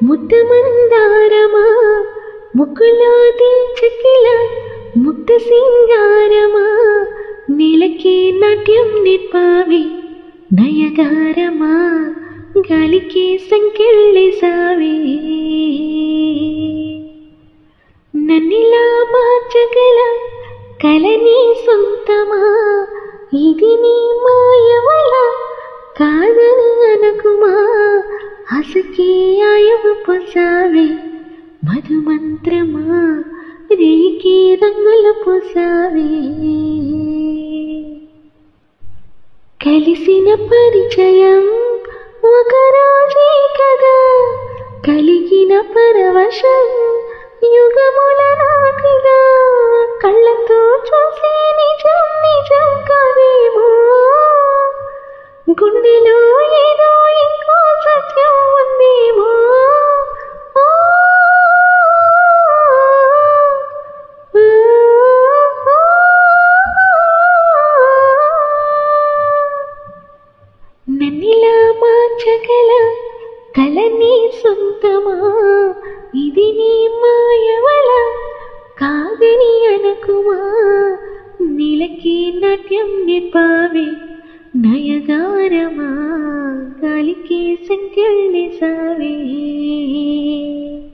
ముద్ద మందారమా ముక్కులో దిల్చకిల ముక్త సింగారమా నీలకి నాట్యం నిప్పావి నయగారమా గాలికి సంకెళ్ళి సావి నన్నిలా మార్చగల కలని సొంతమా ఇది నీ మాయవల కాదని అనకుమా హసకి ఆయవ పొసావే మధుమంత్రమా రేకి రంగుల పొసావే కలిసిన పరిచయం ఒక రోజే కదా కలిగిన పరవశం యుగముల నాటిగా కళ్ళతో చూసే నిజం నిజం కాదేమో గుండెలో ఏదో ఇంకో సత్యం ఉందేమో ఓ, ఓ, ఓ, నన్నిలా మార్చగల కలని సొంతమా ఇది నీ మాయవల కాదని అనకుమా నీలకి నాట్యం నిపావే నయగారమా గాలికి సంకెళ్ళి సావే